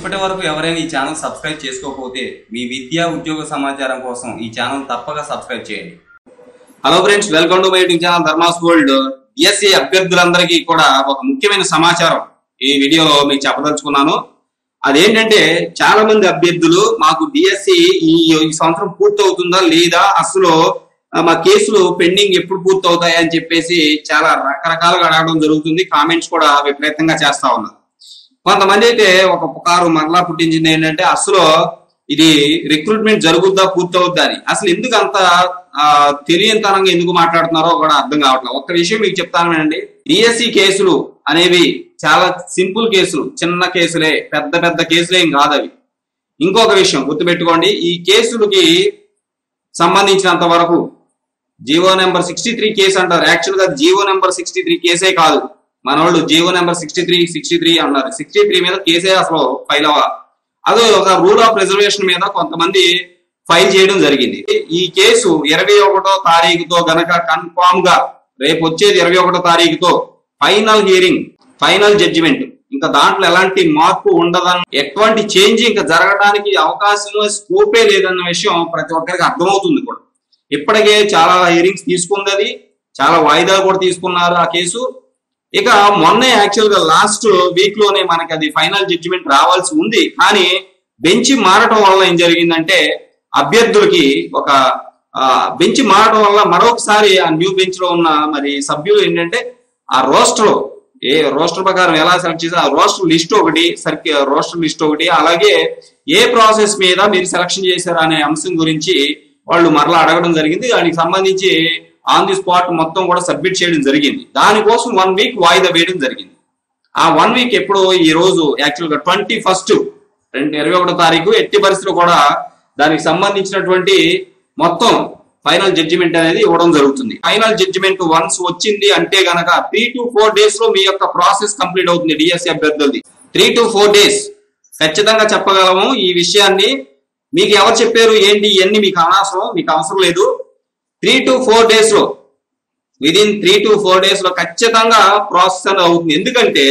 ఇప్పటి వరకు ఎవరైనా ఈ ఛానల్ సబ్స్క్రైబ్ చేసుకోకపోతే మీ విద్యా ఉద్యోగ సమాచారం కోసం ఈ ఛానల్ తప్పక సబ్స్క్రైబ్ చేయండి hello friends welcome to my YouTube channel Dharma's gold DSC అభ్యర్థులందరికీ కూడా ఒక ముఖ్యమైన సమాచారం ఈ వీడియోలో మీకు చెప్పదలుచుకున్నాను అదేంటంటే చాలా మంది అభ్యర్థులు మాకు డిఎస్సి ఈ ఈ సంవత్సరం పూర్తి అవుతుందా లేదా అసలు ఆ, మా కేసులు పెండింగ్ ఎప్పుడు పూర్తి అవుతాయి అని చెప్పేసి చాలా రకరకాలుగా అడగడం జరుగుతుంది కామెంట్స్ కూడా విపరీతంగా చేస్తా ఉన్నారు కొంతమంది అయితే ఒక పుకారు మరలా పుట్టించింది ఏంటంటే అసలు ఇది రిక్రూట్మెంట్ జరుగుద్దా పూర్తవుద్దా అని అసలు ఎందుకు అంత ఆ, తెలియనితనంగా ఎందుకు మాట్లాడుతున్నారో కూడా అర్థం కావట్లేదు ఒక్క విషయం మీకు చెప్తాను వినండి డిఎస్సి కేసులు అనేవి చాలా సింపుల్ కేసులు చిన్న కేసులే పెద్ద పెద్ద కేసులే ఏం కాదు అవి ఇంకొక విషయం గుర్తుపెట్టుకోండి ఈ కేసులకి సంబంధించినంత వరకు GO number sixty three case అంటారు యాక్చువల్ గా జీవో నెంబర్ సిక్స్టీ త్రీ కేసే కాదు మన వాళ్ళు GO number sixty three sixty three అన్నారు సిక్స్టీ త్రీ మీద కేసే అసలు ఫైల్ అవ్వ అదే ఒక రూల్ ఆఫ్ రిజర్వేషన్ మీద కొంతమంది ఫైల్ చేయడం జరిగింది ఈ కేసు ఇరవై ఒకటో తారీఖుతో గనక కన్ఫామ్ గా రేపు వచ్చేది ఇరవై ఒకటో తారీఖుతో ఫైనల్ హియరింగ్ ఫైనల్ జడ్జిమెంట్ ఇంకా దాంట్లో ఎలాంటి మార్పు ఉండదని ఎటువంటి చేంజ్ ఇంకా జరగడానికి అవకాశం స్కోపే లేదన్న విషయం ప్రతి ఒక్కరికి అర్థమవుతుంది కూడా ఇప్పటికే చాలా హియరింగ్స్ తీసుకుంది అది చాలా వాయిదాలు కూడా తీసుకున్నారు ఆ కేసు ఇక మొన్నే యాక్చువల్ గా లాస్ట్ వీక్ లోనే మనకి అది ఫైనల్ జడ్జిమెంట్ రావాల్సి ఉంది కానీ బెంచ్ మారటం వల్ల ఏం జరిగిందంటే అభ్యర్థులకి ఒక బెంచ్ మారటం వల్ల మరొకసారి ఆ న్యూ బెంచ్ లో ఉన్న మరి సభ్యులు ఏంటంటే ఆ రోస్టర్ ఏ రోస్టర్ ప్రకారం ఎలా సెలెక్ట్ చేసి ఆ రోస్టర్ లిస్ట్ ఒకటి సర్కి రోస్టర్ లిస్ట్ ఒకటి అలాగే ఏ ప్రాసెస్ మీద మీరు సెలక్షన్ చేశారు అనే అంశం గురించి వాళ్ళు మరలా అడగడం జరిగింది దానికి సంబంధించి ఆన్ ది స్పాట్ మొత్తం కూడా సబ్మిట్ చేయడం జరిగింది దానికోసం వన్ వీక్ వాయిదా వేయడం జరిగింది ఆ వన్ వీక్ ఎప్పుడు ఈ రోజు యాక్చువల్ గా ట్వంటీ ఫస్ట్ రెండు ఇరవై ఒకటో తారీఖు ఎట్టి పరిస్థితులు కూడా దానికి సంబంధించినటువంటి మొత్తం ఫైనల్ జడ్జిమెంట్ అనేది ఇవ్వడం జరుగుతుంది ఫైనల్ జడ్జిమెంట్ వన్స్ వచ్చింది అంటే గనక త్రీ టు ఫోర్ డేస్ లో మీ యొక్క ప్రాసెస్ కంప్లీట్ అవుతుంది డిఎస్సి అభ్యర్థులది త్రీ టు ఫోర్ డేస్ ఖచ్చితంగా చెప్పగలము ఈ విషయాన్ని మీకు ఎవరు చెప్పారు ఏంటి ఇవన్నీ మీకు అనవసరం మీకు అవసరం లేదు త్రీ టు ఫోర్ డేస్ లో within three to four days లో ఖచ్చితంగా ప్రాసెస్ అనేది అవుతుంది ఎందుకంటే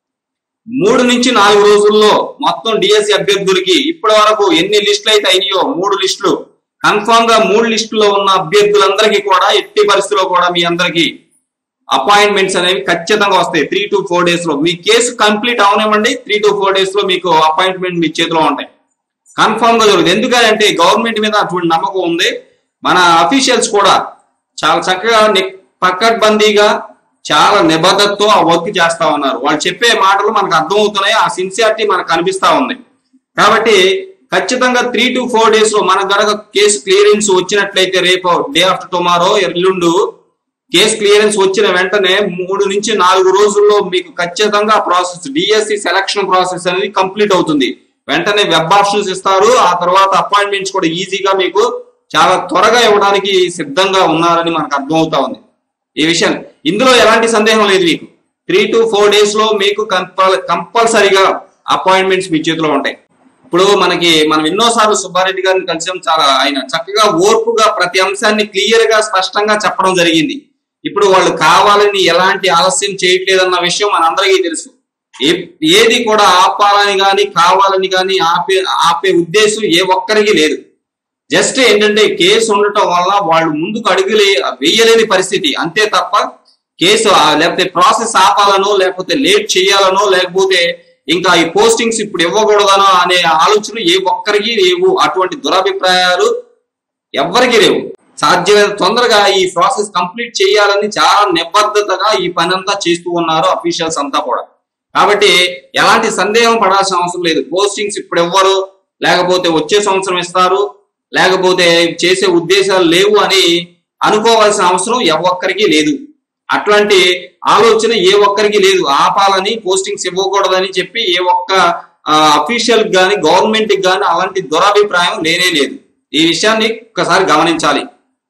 మూడు నుంచి నాలుగు రోజుల్లో మొత్తం డిఎస్సి అభ్యర్థులకి ఇప్పటి వరకు ఎన్ని లిస్టులు అయితే అయినాయో మూడు లిస్టులు కన్ఫామ్ గా మూడు లిస్టులో ఉన్న అభ్యర్థులందరికీ కూడా ఎట్టి పరిస్థితిలో కూడా మీ అందరికి అపాయింట్మెంట్స్ అనేవి ఖచ్చితంగా వస్తాయి త్రీ టు ఫోర్ డేస్ లో మీ కేసు కంప్లీట్ అవనివ్వండి త్రీ టు ఫోర్ డేస్ లో మీకు అపాయింట్మెంట్ మీ చేతిలో ఉంటాయి కన్ఫామ్ గా జరుగుతుంది ఎందుకంటే గవర్నమెంట్ మీద అటువంటి నమ్మకం ఉంది మన అఫీషియల్స్ కూడా చాలా చక్కగా ని- పకడ్బందీగా చాలా నిబద్ధతతో ఆ వర్క్ చేస్తా ఉన్నారు వాళ్ళు చెప్పే మాటలు మనకు అర్థమవుతున్నాయి ఆ సిన్సియారిటీ మనకు కనిపిస్తా ఉంది కాబట్టి ఖచ్చితంగా త్రీ టు ఫోర్ డేస్ లో మనకు గనక కేసు క్లియరెన్స్ వచ్చినట్లయితే రేపు డే ఆఫ్టర్ టుమారో ఎల్లుండు కేసు క్లియరెన్స్ వచ్చిన వెంటనే మూడు నుంచి నాలుగు రోజుల్లో మీకు ఖచ్చితంగా ప్రాసెస్ డిఎస్సి సెలక్షన్ ప్రాసెస్ అనేది కంప్లీట్ అవుతుంది వెంటనే వెబ్ ఆప్షన్స్ ఇస్తారు ఆ తర్వాత అపాయింట్మెంట్స్ కూడా ఈజీగా మీకు చాలా త్వరగా ఇవ్వడానికి సిద్ధంగా ఉన్నారని మనకు అర్థమవుతా ఉంది ఈ విషయం ఇందులో ఎలాంటి సందేహం లేదు మీకు త్రీ టు ఫోర్ డేస్ లో మీకు కంపల్ కంపల్సరీగా అపాయింట్మెంట్స్ మీ చేతిలో ఉంటాయి ఇప్పుడు మనకి మనం ఎన్నోసార్లు సుబ్బారెడ్డి గారిని కలిసాం చాలా ఆయన చక్కగా ఓర్పుగా ప్రతి అంశాన్ని క్లియర్ గా స్పష్టంగా చెప్పడం జరిగింది ఇప్పుడు వాళ్ళు కావాలని ఎలాంటి ఆలస్యం చేయట్లేదన్న విషయం మనందరికీ తెలుసు ఏ- ఏది కూడా ఆపాలని గాని కావాలని గాని ఆపే ఆపే ఉద్దేశం ఏ ఒక్కరికి లేదు జస్ట్ ఏంటంటే కేసు ఉండటం వల్ల వాళ్ళు ముందుకు అడుగులే వేయలేని పరిస్థితి అంతే తప్ప కేసు ఆ- లేకపోతే ప్రాసెస్ ఆపాలనో లేకపోతే లేట్ చేయాలనో లేకపోతే ఇంకా ఈ పోస్టింగ్స్ ఇప్పుడు ఇవ్వకూడదనో అనే ఆలోచనలు ఏ ఒక్కరికి లేవు అటువంటి దురభిప్రాయాలు ఎవ్వరికి లేవు సాధ్యమైన తొందరగా ఈ ప్రాసెస్ కంప్లీట్ చేయాలని చాలా నిబద్ధతగా ఈ పని అంతా చేస్తూ ఉన్నారు అఫీషియల్స్ అంతా కూడా కాబట్టి ఎలాంటి సందేహం పడాల్సిన అవసరం లేదు పోస్టింగ్స్ ఇప్పుడు ఇవ్వరు లేకపోతే వచ్చే సంవత్సరం ఇస్తారు లేకపోతే చేసే ఉద్దేశాలు లేవు అని అనుకోవాల్సిన అవసరం ఏ ఒక్కరికి లేదు అట్లాంటి ఆలోచన ఏ ఒక్కరికి లేదు ఆపాలని పోస్టింగ్స్ ఇవ్వకూడదని చెప్పి ఏ ఒక్క అఫీషియల్ గాని గవర్నమెంట్ గాని అలాంటి దురాభిప్రాయం లేనే లేదు ఈ విషయాన్ని ఒక్కసారి గమనించాలి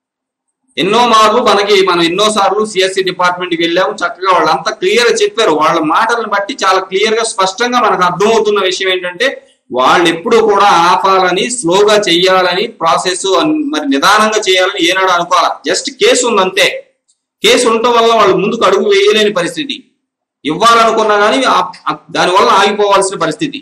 ఎన్నో మార్లు మనకి మనం ఎన్నో సార్లు సిఎస్సి డిపార్ట్మెంట్ కి వెళ్ళాము చక్కగా వాళ్ళంతా క్లియర్ గా చెప్పారు వాళ్ళ మాటలను బట్టి చాలా క్లియర్ గా స్పష్టంగా మనకు అర్థమవుతున్న విషయం ఏంటంటే వాళ్ళు ఎప్పుడు కూడా ఆపాలని స్లోగా చెయ్యాలని ప్రాసెస్ మరి నిదానంగా చేయాలని ఏనాడు అనుకోవాలి జస్ట్ కేసు ఉందంతే కేసు ఉండటం వల్ల వాళ్ళు ముందుకు అడుగు వేయలేని పరిస్థితి ఇవ్వాలనుకున్నా కానీ దానివల్ల ఆగిపోవాల్సిన పరిస్థితి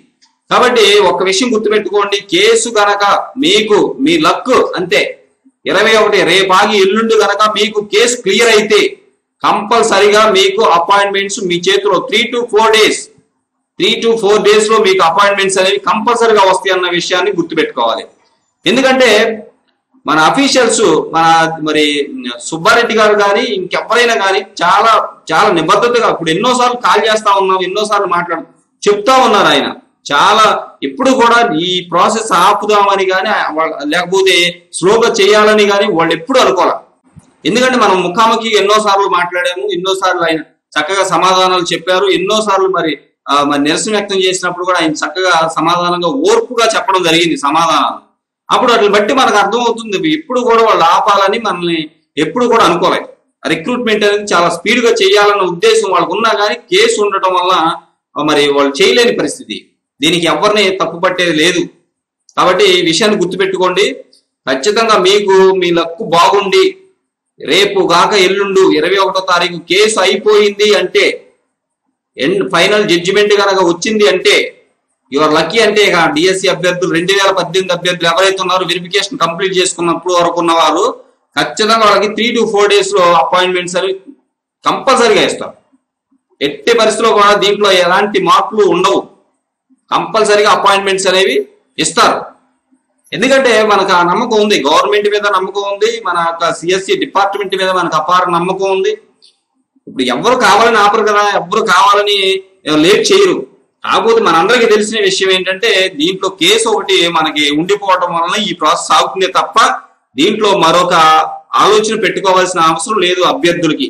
కాబట్టి ఒక విషయం గుర్తుపెట్టుకోండి కేసు గనక మీకు మీ లక్ అంతే ఇరవై ఒకటి రేపాగి ఎల్లుండి గనక మీకు కేసు క్లియర్ అయితే కంపల్సరిగా మీకు అపాయింట్మెంట్స్ మీ చేతిలో three to four days three to four days లో మీకు అపాయింట్మెంట్స్ అనేవి కంపల్సరిగా వస్తాయి అన్న విషయాన్ని గుర్తుపెట్టుకోవాలి ఎందుకంటే మన అఫీషియల్స్ మన మరి సుబ్బారెడ్డి గారు కానీ ఇంకెవరైనా కానీ చాలా చాలా నిబద్ధతగా ఇప్పుడు ఎన్నోసార్లు కాల్ చేస్తా ఉన్నాం ఎన్నోసార్లు మాట్లాడు చెప్తా ఉన్నారు ఆయన చాలా ఎప్పుడు కూడా ఈ ప్రాసెస్ ఆపుదామని కానీ లేకపోతే స్లోగా చేయాలని కానీ వాళ్ళు ఎప్పుడు అనుకోవాలి ఎందుకంటే మనం ముఖాముఖి ఎన్నో సార్లు మాట్లాడాము ఎన్నో సార్లు ఆయన చక్కగా సమాధానాలు చెప్పారు ఎన్నో సార్లు మరి ఆ, మరి నిరసన వ్యక్తం చేసినప్పుడు కూడా ఆయన చక్కగా సమాధానంగా ఓర్పుగా చెప్పడం జరిగింది సమాధానాలు అప్పుడు వాటిని బట్టి మనకు అర్థమవుతుంది ఎప్పుడు కూడా వాళ్ళు ఆపాలని మనల్ని ఎప్పుడు కూడా అనుకోలేదు రిక్రూట్మెంట్ అనేది చాలా స్పీడ్ గా చేయాలన్న ఉద్దేశం వాళ్ళకు ఉన్నా కానీ కేసు ఉండటం వల్ల ఆ, మరి వాళ్ళు చేయలేని పరిస్థితి దీనికి ఎవరిని తప్పు పట్టేది లేదు కాబట్టి ఈ విషయాన్ని గుర్తుపెట్టుకోండి ఖచ్చితంగా మీకు మీ లక్కు బాగుండి రేపు గాక ఎల్లుండు ఇరవై ఒకటో తారీఖు కేసు అయిపోయింది అంటే ఎండ్ ఫైనల్ జడ్జిమెంట్ కనుక వచ్చింది అంటే యువర్ లక్కీ అంటే ఇక డిఎస్సి అభ్యర్థులు రెండు వేల పద్దెనిమిది అభ్యర్థులు ఎవరైతే ఉన్నారో వెరిఫికేషన్ కంప్లీట్ చేసుకున్నప్పుడు వరకు ఉన్న వారు ఖచ్చితంగా వాళ్ళకి త్రీ టు ఫోర్ డేస్ లో అపాయింట్మెంట్స్ అని కంపల్సరీగా ఇస్తారు ఎట్టి పరిస్థితిలో కూడా దీంట్లో ఎలాంటి మార్పులు ఉండవు కంపల్సరీగా అపాయింట్మెంట్స్ అనేవి ఇస్తారు ఎందుకంటే మనకు ఆ నమ్మకం ఉంది గవర్నమెంట్ మీద నమ్మకం ఉంది మన యొక్క సిఎస్సి డిపార్ట్మెంట్ మీద మనకు అపార నమ్మకం ఉంది ఇప్పుడు ఎవరు కావాలని ఆపరు కదా ఎవరు కావాలని లేట్ చేయరు కాకపోతే మనందరికీ తెలిసిన విషయం ఏంటంటే దీంట్లో కేసు ఒకటి మనకి ఉండిపోవడం వలన ఈ ప్రాసెస్ సాగుతుందే తప్ప దీంట్లో మరొక ఆలోచన పెట్టుకోవాల్సిన అవసరం లేదు అభ్యర్థులకి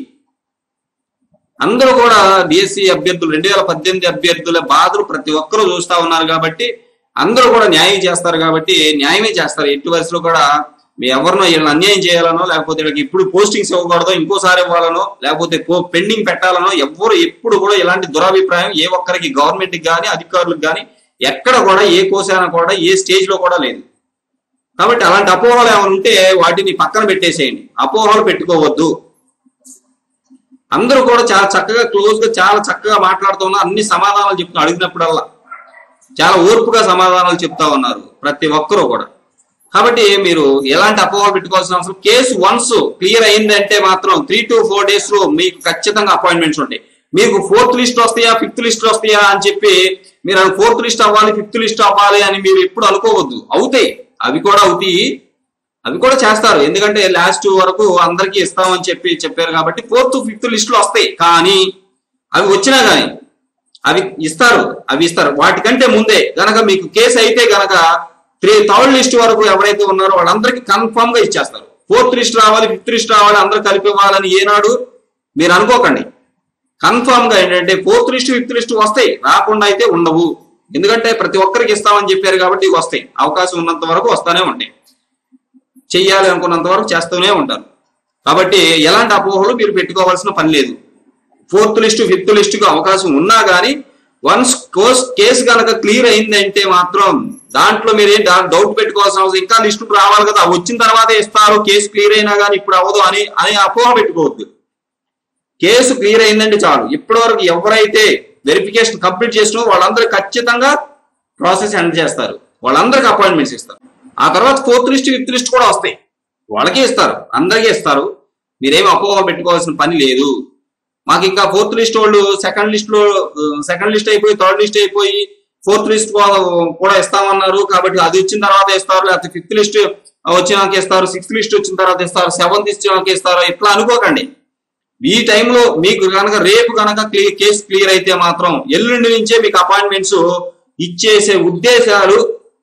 అందరూ కూడా డిఎస్సి అభ్యర్థులు రెండు వేల పద్దెనిమిది అభ్యర్థుల బాధలు ప్రతి ఒక్కరూ చూస్తా ఉన్నారు కాబట్టి అందరూ కూడా న్యాయం చేస్తారు కాబట్టి న్యాయమే చేస్తారు ఎట్టి వయసులో కూడా మీ ఎవరినో వీళ్ళని అన్యాయం చేయాలనో లేకపోతే వీళ్ళకి ఇప్పుడు పోస్టింగ్స్ ఇవ్వకూడదో ఇంకోసారి ఇవ్వాలనో లేకపోతే పెండింగ్ పెట్టాలనో ఎవ్వరు ఎప్పుడు కూడా ఇలాంటి దురాభిప్రాయం ఏ ఒక్కరికి గవర్నమెంట్ కానీ అధికారులకు కానీ ఎక్కడ కూడా ఏ కోసాన కూడా ఏ స్టేజ్ లో కూడా లేదు కాబట్టి అలాంటి అపోహలు ఏమైనా ఉంటే వాటిని పక్కన పెట్టేసేయండి అపోహలు పెట్టుకోవద్దు అందరూ కూడా చాలా చక్కగా క్లోజ్ గా చాలా చక్కగా మాట్లాడుతున్నారు అన్ని సమాధానాలు చెప్తున్నారు అడిగినప్పుడల్లా చాలా ఓర్పుగా సమాధానాలు చెప్తా ఉన్నారు ప్రతి ఒక్కరూ కూడా కాబట్టి మీరు ఎలాంటి అపోహలు పెట్టుకోవాల్సిన అవసరం కేసు వన్స్ క్లియర్ అయిందంటే మాత్రం త్రీ టు ఫోర్ డేస్ లో మీకు ఖచ్చితంగా అపాయింట్మెంట్స్ ఉంటాయి మీకు ఫోర్త్ లిస్ట్ వస్తాయా ఫిఫ్త్ లిస్ట్ వస్తాయా అని చెప్పి మీరు ఫోర్త్ లిస్ట్ అవ్వాలి ఫిఫ్త్ లిస్ట్ అవ్వాలి అని మీరు ఎప్పుడు అనుకోవద్దు అవుతాయి అవి కూడా అవుతాయి అవి కూడా చేస్తారు ఎందుకంటే లాస్ట్ వరకు అందరికీ ఇస్తామని చెప్పి చెప్పారు కాబట్టి ఫోర్త్ ఫిఫ్త్ లిస్టులు వస్తాయి కానీ అవి వచ్చినా కానీ అవి ఇస్తారు అవి ఇస్తారు వాటికంటే ముందే గనక మీకు కేసు అయితే గనక త్రీ థర్డ్ లిస్ట్ వరకు ఎవరైతే ఉన్నారో వాళ్ళందరికీ కన్ఫర్మ్ గా ఇచ్చేస్తారు ఫోర్త్ లిస్ట్ రావాలి ఫిఫ్త్ లిస్ట్ రావాలి అందరు కలిపి ఇవ్వాలని ఏనాడు మీరు అనుకోకండి కన్ఫర్మ్ గా ఏంటంటే ఫోర్త్ లిస్ట్ ఫిఫ్త్ లిస్ట్ వస్తాయి రాకుండా అయితే ఉండవు ఎందుకంటే ప్రతి ఒక్కరికి ఇస్తామని చెప్పారు కాబట్టి ఇవి వస్తాయి అవకాశం ఉన్నంత వరకు వస్తానే ఉంటాయి చెయ్యాలి అనుకున్నంత వరకు చేస్తూనే ఉంటారు కాబట్టి ఎలాంటి అపోహలు మీరు పెట్టుకోవాల్సిన పని లేదు ఫోర్త్ లిస్ట్ ఫిఫ్త్ లిస్ట్ కు అవకాశం ఉన్నా కానీ వన్స్ కోర్స్ కేసు కనుక క్లియర్ అయిందంటే మాత్రం దాంట్లో మీరేం డౌట్ పెట్టుకోవాల్సిన అవసరం ఇంకా లిస్ట్ రావాలి కదా వచ్చిన తర్వాత ఇస్తారు కేసు క్లియర్ అయినా కానీ ఇప్పుడు అవ్వదు అని అని అపోహ పెట్టుకోవద్దు కేసు క్లియర్ అయిందంటే చాలు ఇప్పటి వరకు ఎవరైతే వెరిఫికేషన్ కంప్లీట్ చేసినో వాళ్ళందరూ ఖచ్చితంగా ప్రాసెస్ ఎండ్ చేస్తారు వాళ్ళందరికి అపాయింట్మెంట్స్ ఇస్తారు ఆ తర్వాత ఫోర్త్ లిస్ట్ ఫిఫ్త్ లిస్ట్ కూడా వస్తాయి వాళ్ళకే ఇస్తారు అందరికీ ఇస్తారు మీరేం అపోహ పెట్టుకోవాల్సిన పని లేదు మాకు ఇంకా ఫోర్త్ లిస్ట్ వాళ్ళు సెకండ్ లిస్ట్ లో సెకండ్ లిస్ట్ అయిపోయి థర్డ్ లిస్ట్ అయిపోయి ఫోర్త్ లిస్ట్ కూడా ఇస్తామన్నారు కాబట్టి అది వచ్చిన తర్వాత ఇస్తారు లేకపోతే ఫిఫ్త్ లిస్ట్ వచ్చినాక ఇస్తారు సిక్స్త్ లిస్ట్ వచ్చిన తర్వాత ఇస్తారు సెవెంత్ ఇచ్చినాక ఇస్తారు ఇట్లా అనుకోకండి ఈ టైంలో మీకు కనుక రేపు కనుక క్లియర్ కేసు క్లియర్ అయితే మాత్రం ఎల్లుండి నుంచే మీకు అపాయింట్మెంట్స్ ఇచ్చేసే ఉద్దేశాలు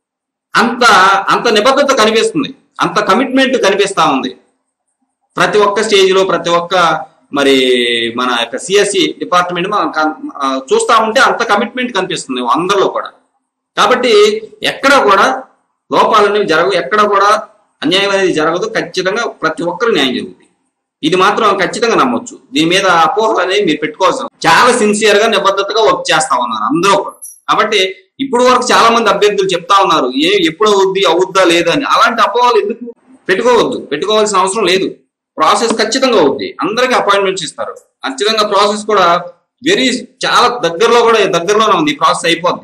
అంత అంత నిబద్ధత కనిపిస్తుంది అంత కమిట్మెంట్ కనిపిస్తా ఉంది ప్రతి ఒక్క స్టేజ్ లో ప్రతి ఒక్క మరి మన యొక్క సిఎస్సి డిపార్ట్మెంట్ మనం కన్- ఆ, చూస్తా ఉంటే అంత కమిట్మెంట్ కనిపిస్తుంది అందరిలో కూడా కాబట్టి ఎక్కడ కూడా లోపాలు అనేవి జరగవు ఎక్కడ కూడా అన్యాయం అనేది జరగదు ఖచ్చితంగా ప్రతి ఒక్కరు న్యాయం జరుగుతుంది ఇది మాత్రం ఖచ్చితంగా నమ్మొచ్చు దీని మీద అపోహలు అనేవి మీరు పెట్టుకోవాల్సిన చాలా సిన్సియర్ గా నిబద్ధతగా వర్క్ చేస్తా ఉన్నారు అందరూ కూడా కాబట్టి ఇప్పుడు వరకు చాలా మంది అభ్యర్థులు చెప్తా ఉన్నారు ఏ ఎప్పుడు అవుద్ది అవుద్దా లేదా అని అలాంటి అపోహలు ఎందుకు పెట్టుకోవద్దు పెట్టుకోవాల్సిన అవసరం లేదు ప్రాసెస్ ఖచ్చితంగా అవుద్ది అందరికి అపాయింట్మెంట్స్ ఇస్తారు ఖచ్చితంగా ప్రాసెస్ కూడా వెరీ చాలా దగ్గరలో కూడా దగ్గరలోనే ఉంది ప్రాసెస్ అయిపోద్ది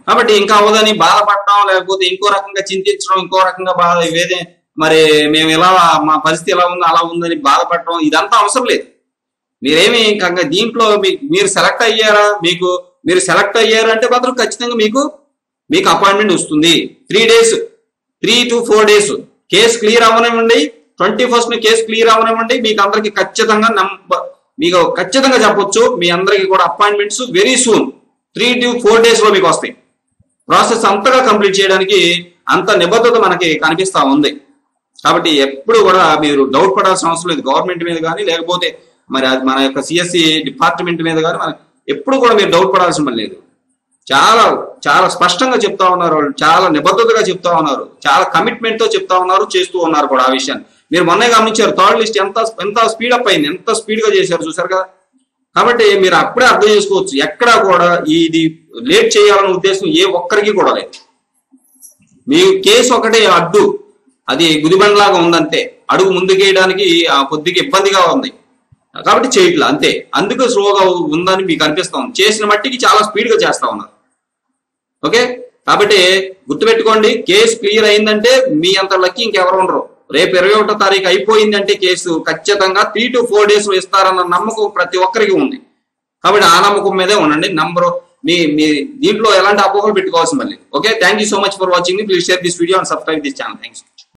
కాబట్టి ఇంకా అవ్వదని బాధపడటం లేకపోతే ఇంకో రకంగా చింతించడం ఇంకో రకంగా బాధ ఇవేదే మరి మేము ఎలా మా పరిస్థితి ఎలా ఉంది అలా ఉందని బాధపడటం ఇదంతా అవసరం లేదు మీరేమి ఇంకా దీంట్లో మీ- మీరు సెలెక్ట్ అయ్యారా మీకు మీరు సెలెక్ట్ అయ్యారు అంటే మాత్రం ఖచ్చితంగా మీకు మీకు అపాయింట్మెంట్ వస్తుంది three days three to four days case clear అవ్వనివ్వండి ట్వంటీ ఫస్ట్ ని కేసు క్లియర్ అవ్వనివ్వండి మీకు అందరికి ఖచ్చితంగా నంబ మీకు ఖచ్చితంగా చెప్పొచ్చు మీ అందరికి కూడా appointments very soon three to four days లో మీకు వస్తాయి ప్రాసెస్ అంతగా కంప్లీట్ చేయడానికి అంత నిబద్ధత మనకి కనిపిస్తా ఉంది కాబట్టి ఎప్పుడు కూడా మీరు డౌట్ పడాల్సిన అవసరం లేదు గవర్నమెంట్ మీద కానీ లేకపోతే మరి అది మన యొక్క సిఎస్సి డిపార్ట్మెంట్ మీద కానీ మన ఎప్పుడు కూడా మీరు డౌట్ పడాల్సిన పని లేదు చాలా చాలా స్పష్టంగా చెప్తా ఉన్నారు వాళ్ళు చాలా నిబద్ధతగా చెప్తా ఉన్నారు చాలా కమిట్మెంట్ తో చెప్తా ఉన్నారు చేస్తూ ఉన్నారు కూడా ఆ విషయాన్ని మీరు మొన్నే గమనించారు థర్డ్ లిస్ట్ ఎంత ఎంత స్పీడ్ అప్ అయింది ఎంత స్పీడ్ గా చేశారు చూసారు కదా కాబట్టి మీరు అప్పుడే అర్థం చేసుకోవచ్చు ఎక్కడా కూడా ఇది లేట్ చేయాలనే ఉద్దేశం ఏ ఒక్కరికి కూడా లేదు మీ కేసు ఒకటే అడ్డు అది గుదిబండలాగా ఉందంతే అడుగు ముందుకేయడానికి ఆ కొద్దిగా ఇబ్బందిగా ఉంది కాబట్టి చేయట్లా అంతే అందుకు స్లోగా ఉందని మీకు అనిపిస్తాం చేసిన మట్టికి చాలా స్పీడ్ గా చేస్తా ఉన్నారు ఓకే కాబట్టి గుర్తుపెట్టుకోండి కేసు క్లియర్ అయిందంటే మీ అంత లక్కీ ఇంకెవరు ఉండరు రేపు ఇరవై ఒకటో తారీఖు అయిపోయిందంటే కేసు ఖచ్చితంగా త్రీ టు ఫోర్ డేస్ లో ఇస్తారన్న నమ్మకం ప్రతి ఒక్కరికి ఉంది కాబట్టి ఆ నమ్మకం మీదే ఉండండి నంబర్ మీ మీ దీంట్లో ఎలాంటి అపోహలు పెట్టుకోవాల్సిన మళ్ళీ okay thank you so much for watching please share this video and subscribe this channel thanks